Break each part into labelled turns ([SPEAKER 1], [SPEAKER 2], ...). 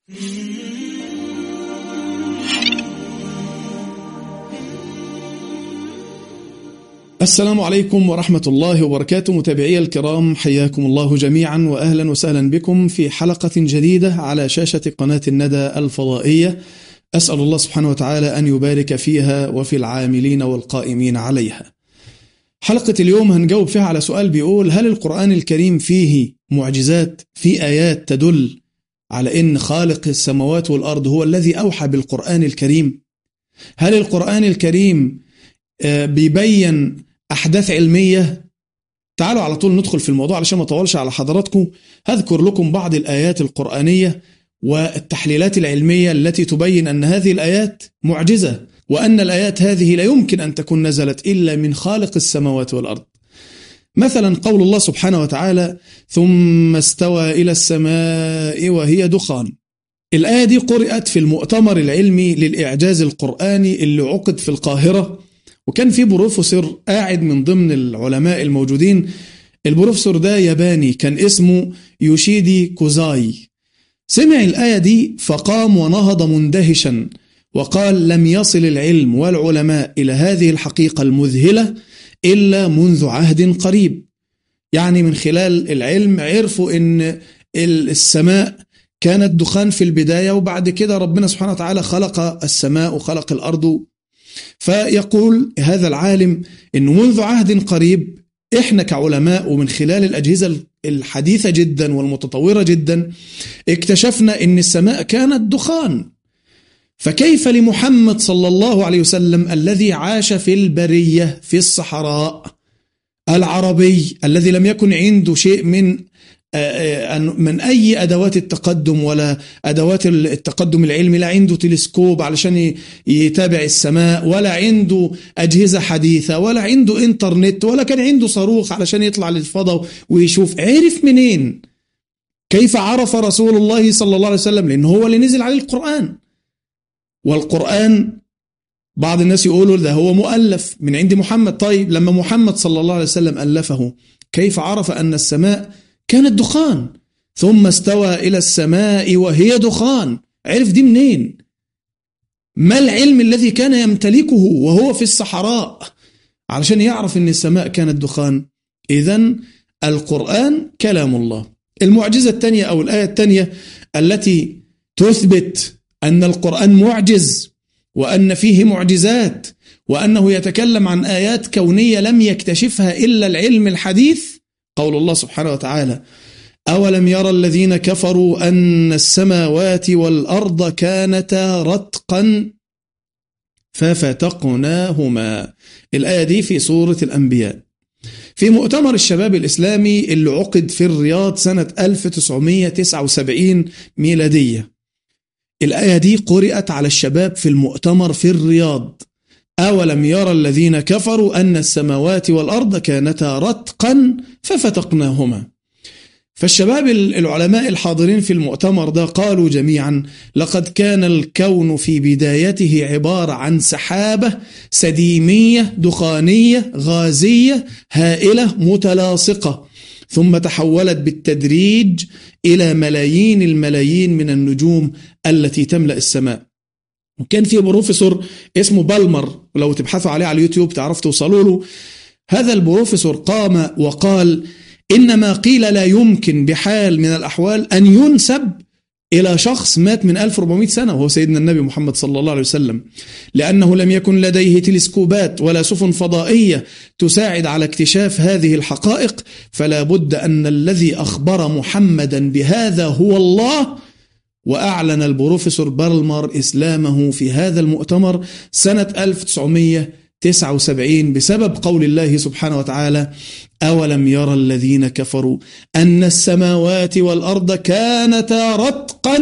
[SPEAKER 1] السلام عليكم ورحمة الله وبركاته متابعي الكرام حياكم الله جميعا وأهلا وسهلا بكم في حلقة جديدة على شاشة قناة الندى الفضائية أسأل الله سبحانه وتعالى أن يبارك فيها وفي العاملين والقائمين عليها حلقة اليوم هنجاوب فيها على سؤال بيقول هل القرآن الكريم فيه معجزات في آيات تدل على أن خالق السماوات والأرض هو الذي أوحى بالقرآن الكريم هل القرآن الكريم بيبين أحداث علمية تعالوا على طول ندخل في الموضوع علشان ما اطولش على حضراتكم هذكر لكم بعض الآيات القرآنية والتحليلات العلمية التي تبين أن هذه الآيات معجزة وأن الآيات هذه لا يمكن أن تكون نزلت إلا من خالق السماوات والأرض مثلا قول الله سبحانه وتعالى ثم استوى إلى السماء وهي دخان الآية دي قرأت في المؤتمر العلمي للإعجاز القرآني اللي عقد في القاهرة وكان في بروفيسور قاعد من ضمن العلماء الموجودين البروفيسور ده ياباني كان اسمه يوشيدي كوزاي سمع الآية دي فقام ونهض مندهشا وقال لم يصل العلم والعلماء إلى هذه الحقيقة المذهلة إلا منذ عهد قريب يعني من خلال العلم عرفوا أن السماء كانت دخان في البداية وبعد كده ربنا سبحانه وتعالى خلق السماء وخلق الأرض فيقول هذا العالم أنه منذ عهد قريب إحنا كعلماء ومن خلال الأجهزة الحديثة جدا والمتطورة جدا اكتشفنا أن السماء كانت دخان فكيف لمحمد صلى الله عليه وسلم الذي عاش في البرية في الصحراء العربي الذي لم يكن عنده شيء من من أي أدوات التقدم ولا أدوات التقدم العلمي لا عنده تلسكوب علشان يتابع السماء ولا عنده أجهزة حديثة ولا عنده إنترنت ولا كان عنده صاروخ علشان يطلع للفضاء ويشوف عرف منين كيف عرف رسول الله صلى الله عليه وسلم لأنه هو اللي نزل عليه القرآن والقرآن بعض الناس يقولوا ده هو مؤلف من عند محمد طيب لما محمد صلى الله عليه وسلم ألفه كيف عرف أن السماء كانت دخان ثم استوى إلى السماء وهي دخان عرف دي منين ما العلم الذي كان يمتلكه وهو في الصحراء علشان يعرف أن السماء كانت دخان إذا القرآن كلام الله المعجزة الثانية أو الآية الثانية التي تثبت أن القرآن معجز وأن فيه معجزات وأنه يتكلم عن آيات كونية لم يكتشفها إلا العلم الحديث قول الله سبحانه وتعالى أولم يرى الذين كفروا أن السماوات والأرض كانتا رتقا ففتقناهما الآية دي في سورة الأنبياء في مؤتمر الشباب الإسلامي اللي عقد في الرياض سنة 1979 ميلادية الآية دي قرأت على الشباب في المؤتمر في الرياض أولم يرى الذين كفروا أن السماوات والأرض كانتا رتقا ففتقناهما فالشباب العلماء الحاضرين في المؤتمر ده قالوا جميعا لقد كان الكون في بدايته عبارة عن سحابة سديمية دخانية غازية هائلة متلاصقة ثم تحولت بالتدريج إلى ملايين الملايين من النجوم التي تملأ السماء وكان في بروفيسور اسمه بالمر ولو تبحثوا عليه على اليوتيوب تعرفوا توصلوا له هذا البروفيسور قام وقال إن ما قيل لا يمكن بحال من الأحوال أن ينسب إلى شخص مات من 1400 سنة وهو سيدنا النبي محمد صلى الله عليه وسلم لأنه لم يكن لديه تلسكوبات ولا سفن فضائية تساعد على اكتشاف هذه الحقائق فلا بد أن الذي أخبر محمدا بهذا هو الله وأعلن البروفيسور بالمر إسلامه في هذا المؤتمر سنة 1979 بسبب قول الله سبحانه وتعالى أولم يرى الذين كفروا أن السماوات والأرض كانتا رتقا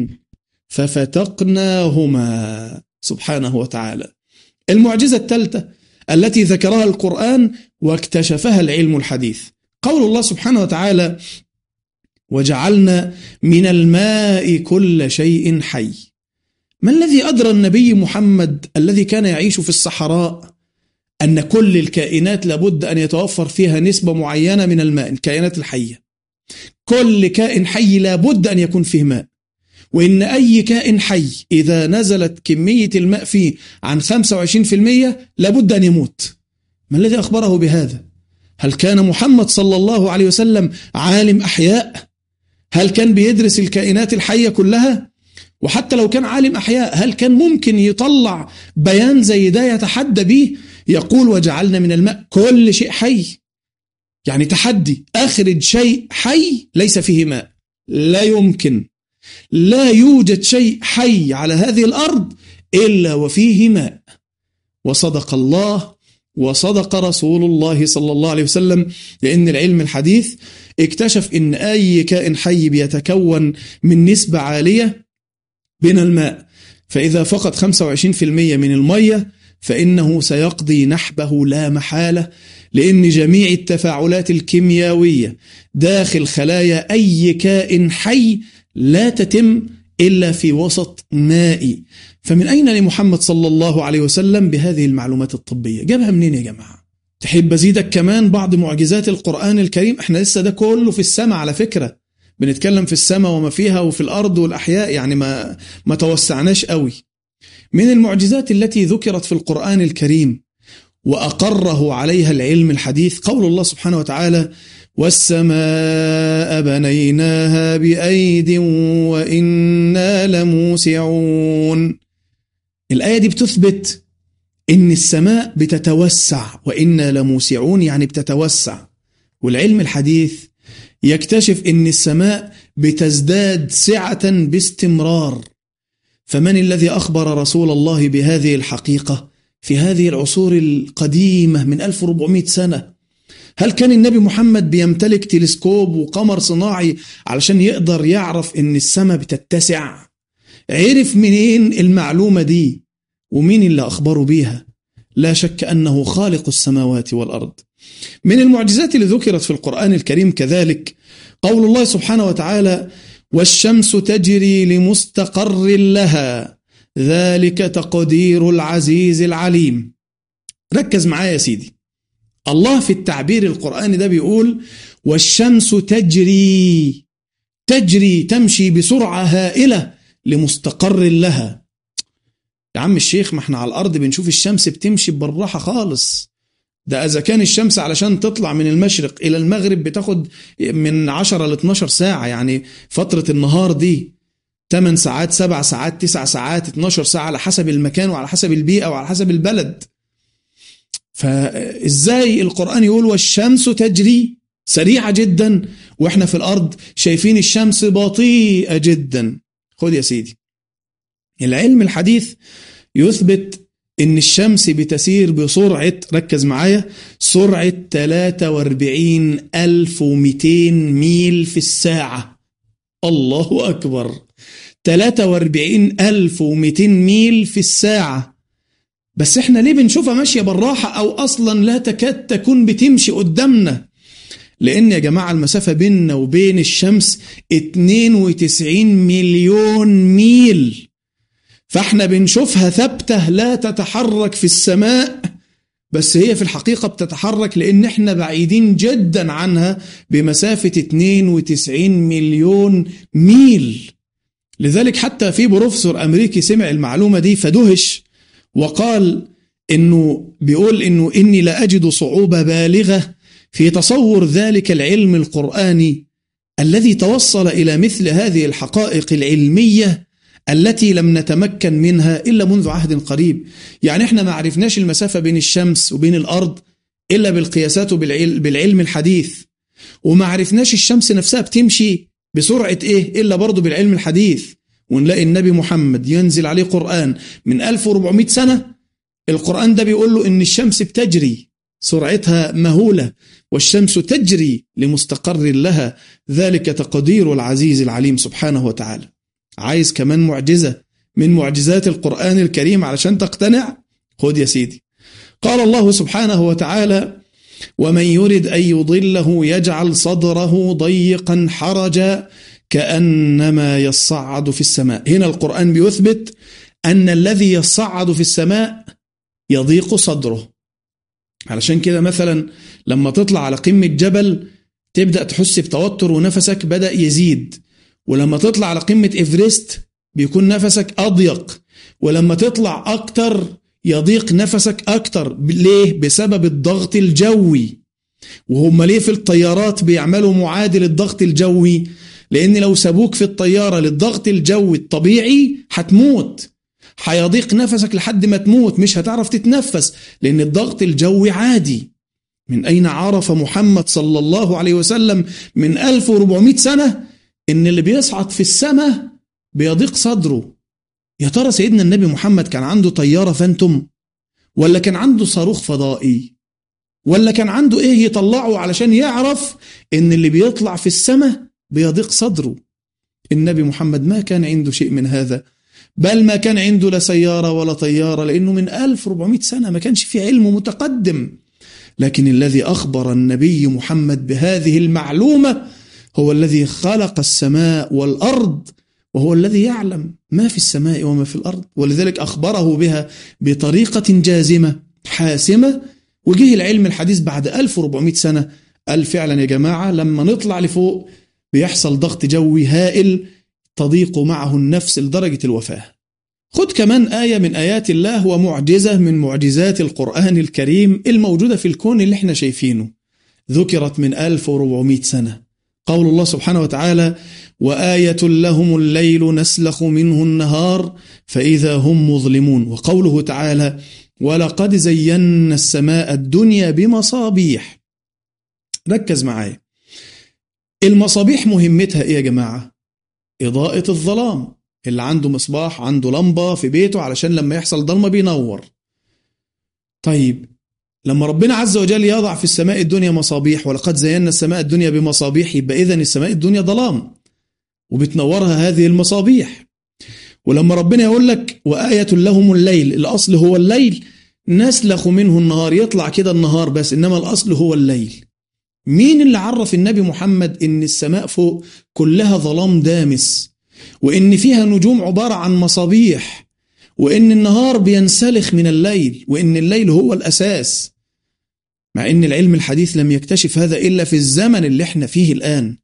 [SPEAKER 1] ففتقناهما سبحانه وتعالى المعجزة الثالثة التي ذكرها القرآن واكتشفها العلم الحديث قول الله سبحانه وتعالى وجعلنا من الماء كل شيء حي ما الذي أدرى النبي محمد الذي كان يعيش في الصحراء أن كل الكائنات لابد أن يتوفر فيها نسبة معينة من الماء الكائنات الحية كل كائن حي لابد أن يكون فيه ماء وإن أي كائن حي إذا نزلت كمية الماء فيه عن 25% لابد أن يموت ما الذي أخبره بهذا؟ هل كان محمد صلى الله عليه وسلم عالم أحياء؟ هل كان بيدرس الكائنات الحية كلها؟ وحتى لو كان عالم أحياء هل كان ممكن يطلع بيان زي ده يتحدى به يقول وجعلنا من الماء كل شيء حي يعني تحدي أخرج شيء حي ليس فيه ماء لا يمكن لا يوجد شيء حي على هذه الأرض إلا وفيه ماء وصدق الله وصدق رسول الله صلى الله عليه وسلم لأن العلم الحديث اكتشف أن أي كائن حي بيتكون من نسبة عالية من الماء فإذا فقد 25% من المية فإنه سيقضي نحبه لا محالة لأن جميع التفاعلات الكيميائية داخل خلايا أي كائن حي لا تتم إلا في وسط مائي فمن أين لمحمد صلى الله عليه وسلم بهذه المعلومات الطبية جابها منين يا جماعة تحب أزيدك كمان بعض معجزات القرآن الكريم احنا لسه ده كله في السماء على فكرة بنتكلم في السماء وما فيها وفي الأرض والأحياء يعني ما, ما توسعناش قوي من المعجزات التي ذكرت في القرآن الكريم وأقره عليها العلم الحديث قول الله سبحانه وتعالى والسماء بنيناها بأيد وإنا لموسعون الآية دي بتثبت إن السماء بتتوسع وإنا لموسعون يعني بتتوسع والعلم الحديث يكتشف إن السماء بتزداد سعة باستمرار فمن الذي أخبر رسول الله بهذه الحقيقة في هذه العصور القديمة من 1400 سنة هل كان النبي محمد بيمتلك تلسكوب وقمر صناعي علشان يقدر يعرف ان السماء بتتسع عرف منين المعلومة دي ومين اللي أخبره بيها لا شك أنه خالق السماوات والأرض من المعجزات اللي ذكرت في القرآن الكريم كذلك قول الله سبحانه وتعالى والشمس تجري لمستقر لها ذلك تقدير العزيز العليم ركز معايا يا سيدي الله في التعبير القرآني ده بيقول والشمس تجري تجري تمشي بسرعة هائلة لمستقر لها يا عم الشيخ ما احنا على الأرض بنشوف الشمس بتمشي بالراحة خالص ده إذا كان الشمس علشان تطلع من المشرق إلى المغرب بتاخد من 10 ل 12 ساعة يعني فترة النهار دي 8 ساعات 7 ساعات 9 ساعات 12 ساعة على حسب المكان وعلى حسب البيئة وعلى حسب البلد فازاي القرآن يقول والشمس تجري سريعة جدا واحنا في الأرض شايفين الشمس بطيئة جدا خد يا سيدي العلم الحديث يثبت ان الشمس بتسير بسرعة ركز معايا سرعة 43200 ميل في الساعة الله أكبر 43200 ميل في الساعة بس احنا ليه بنشوفها ماشية بالراحة أو أصلا لا تكاد تكون بتمشي قدامنا لأن يا جماعة المسافة بيننا وبين الشمس 92 مليون ميل فاحنا بنشوفها ثابتة لا تتحرك في السماء بس هي في الحقيقة بتتحرك لأن احنا بعيدين جدا عنها بمسافة 92 مليون ميل لذلك حتى في بروفيسور أمريكي سمع المعلومة دي فدهش وقال إنه بيقول إنه إني لا أجد صعوبة بالغة في تصور ذلك العلم القرآني الذي توصل إلى مثل هذه الحقائق العلمية التي لم نتمكن منها إلا منذ عهد قريب يعني إحنا ما عرفناش المسافة بين الشمس وبين الأرض إلا بالقياسات بالعلم الحديث وما عرفناش الشمس نفسها بتمشي بسرعة إيه إلا برضه بالعلم الحديث ونلاقي النبي محمد ينزل عليه قرآن من 1400 سنة القرآن ده بيقول له إن الشمس بتجري سرعتها مهولة والشمس تجري لمستقر لها ذلك تقدير العزيز العليم سبحانه وتعالى عايز كمان معجزة من معجزات القرآن الكريم علشان تقتنع خد يا سيدي قال الله سبحانه وتعالى ومن يرد أن يضله يجعل صدره ضيقا حرجا كأنما يصعد في السماء هنا القرآن بيثبت أن الذي يصعد في السماء يضيق صدره علشان كده مثلا لما تطلع على قمة جبل تبدأ تحس بتوتر ونفسك بدأ يزيد ولما تطلع على قمة إيفرست بيكون نفسك أضيق ولما تطلع أكتر يضيق نفسك أكتر ليه؟ بسبب الضغط الجوي وهم ليه في الطيارات بيعملوا معادل الضغط الجوي لأن لو سابوك في الطيارة للضغط الجوي الطبيعي هتموت هيضيق نفسك لحد ما تموت مش هتعرف تتنفس لأن الضغط الجوي عادي من أين عرف محمد صلى الله عليه وسلم من 1400 سنة إن اللي بيصعد في السماء بيضيق صدره يا ترى سيدنا النبي محمد كان عنده طيارة فانتم ولا كان عنده صاروخ فضائي ولا كان عنده ايه يطلعه علشان يعرف ان اللي بيطلع في السماء بيضيق صدره النبي محمد ما كان عنده شيء من هذا بل ما كان عنده لا سيارة ولا طيارة لأنه من 1400 سنة ما كانش في علم متقدم لكن الذي أخبر النبي محمد بهذه المعلومة هو الذي خلق السماء والأرض وهو الذي يعلم ما في السماء وما في الأرض ولذلك أخبره بها بطريقة جازمة حاسمة وجه العلم الحديث بعد 1400 سنة قال فعلا يا جماعة لما نطلع لفوق بيحصل ضغط جوي هائل تضيق معه النفس لدرجة الوفاة خد كمان آية من آيات الله ومعجزة من معجزات القرآن الكريم الموجودة في الكون اللي احنا شايفينه ذكرت من 1400 سنة قول الله سبحانه وتعالى وآية لهم الليل نسلخ منه النهار فإذا هم مظلمون وقوله تعالى ولقد زينا السماء الدنيا بمصابيح ركز معايا المصابيح مهمتها ايه يا جماعة إضاءة الظلام اللي عنده مصباح عنده لمبة في بيته علشان لما يحصل ضلمة بينور طيب لما ربنا عز وجل يضع في السماء الدنيا مصابيح ولقد زينا السماء الدنيا بمصابيح يبقى إذن السماء الدنيا ظلام وبتنورها هذه المصابيح ولما ربنا يقول لك وآية لهم الليل الأصل هو الليل نسلخ منه النهار يطلع كده النهار بس إنما الأصل هو الليل مين اللي عرف النبي محمد إن السماء فوق كلها ظلام دامس وإن فيها نجوم عبارة عن مصابيح وإن النهار بينسلخ من الليل وإن الليل هو الأساس مع إن العلم الحديث لم يكتشف هذا إلا في الزمن اللي احنا فيه الآن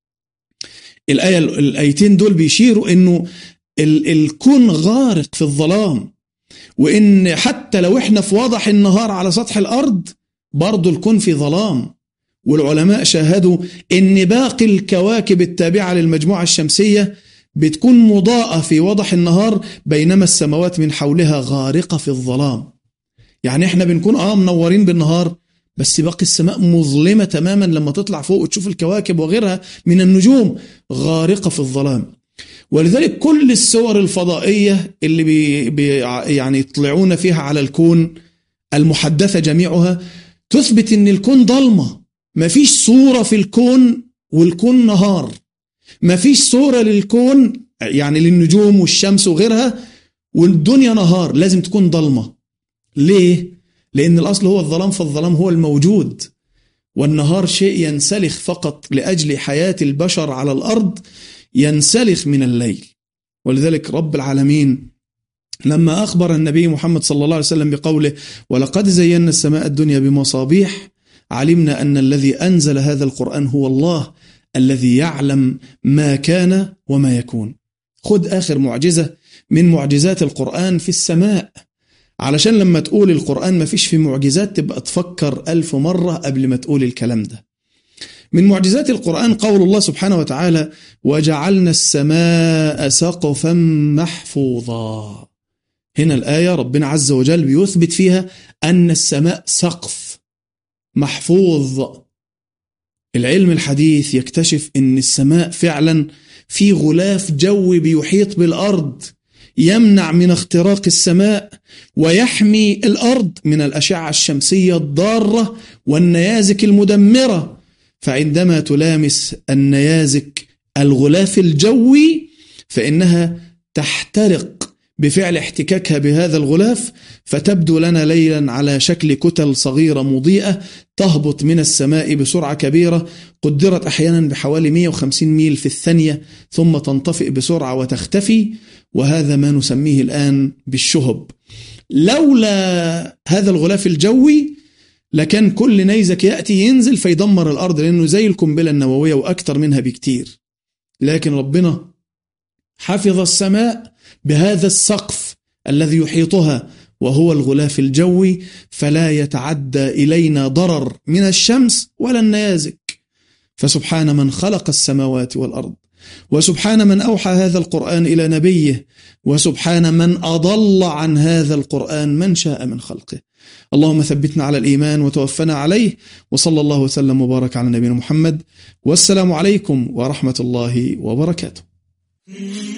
[SPEAKER 1] الآية الآيتين دول بيشيروا إنه الكون غارق في الظلام وإن حتى لو إحنا في وضح النهار على سطح الأرض برضه الكون في ظلام والعلماء شاهدوا إن باقي الكواكب التابعة للمجموعة الشمسية بتكون مضاءة في وضح النهار بينما السماوات من حولها غارقة في الظلام يعني إحنا بنكون آه منورين بالنهار بس باقي السماء مظلمة تماما لما تطلع فوق وتشوف الكواكب وغيرها من النجوم غارقة في الظلام ولذلك كل الصور الفضائية اللي بي بي يعني يطلعون فيها على الكون المحدثة جميعها تثبت ان الكون ضلمة مفيش صورة في الكون والكون نهار مفيش صورة للكون يعني للنجوم والشمس وغيرها والدنيا نهار لازم تكون ضلمة ليه؟ لأن الأصل هو الظلام فالظلام هو الموجود والنهار شيء ينسلخ فقط لأجل حياة البشر على الأرض ينسلخ من الليل ولذلك رب العالمين لما أخبر النبي محمد صلى الله عليه وسلم بقوله ولقد زينا السماء الدنيا بمصابيح علمنا أن الذي أنزل هذا القرآن هو الله الذي يعلم ما كان وما يكون خد آخر معجزة من معجزات القرآن في السماء علشان لما تقول القرآن ما فيش في معجزات تبقى تفكر ألف مرة قبل ما تقول الكلام ده من معجزات القرآن قول الله سبحانه وتعالى وجعلنا السماء سقفا محفوظا هنا الآية ربنا عز وجل بيثبت فيها أن السماء سقف محفوظ العلم الحديث يكتشف أن السماء فعلا في غلاف جوي بيحيط بالأرض يمنع من اختراق السماء ويحمي الأرض من الأشعة الشمسية الضارة والنيازك المدمرة فعندما تلامس النيازك الغلاف الجوي فإنها تحترق بفعل احتكاكها بهذا الغلاف فتبدو لنا ليلا على شكل كتل صغيرة مضيئة تهبط من السماء بسرعة كبيرة قدرت أحيانا بحوالي 150 ميل في الثانية ثم تنطفئ بسرعة وتختفي وهذا ما نسميه الآن بالشهب لولا هذا الغلاف الجوي لكان كل نيزك يأتي ينزل فيدمر الأرض لأنه زي القنبلة النووية وأكثر منها بكتير لكن ربنا حفظ السماء بهذا السقف الذي يحيطها وهو الغلاف الجوي فلا يتعدى إلينا ضرر من الشمس ولا النيازك فسبحان من خلق السماوات والأرض وسبحان من أوحى هذا القرآن إلى نبيه وسبحان من أضل عن هذا القرآن من شاء من خلقه اللهم ثبتنا على الإيمان وتوفنا عليه وصلى الله وسلم وبارك على نبينا محمد والسلام عليكم ورحمة الله وبركاته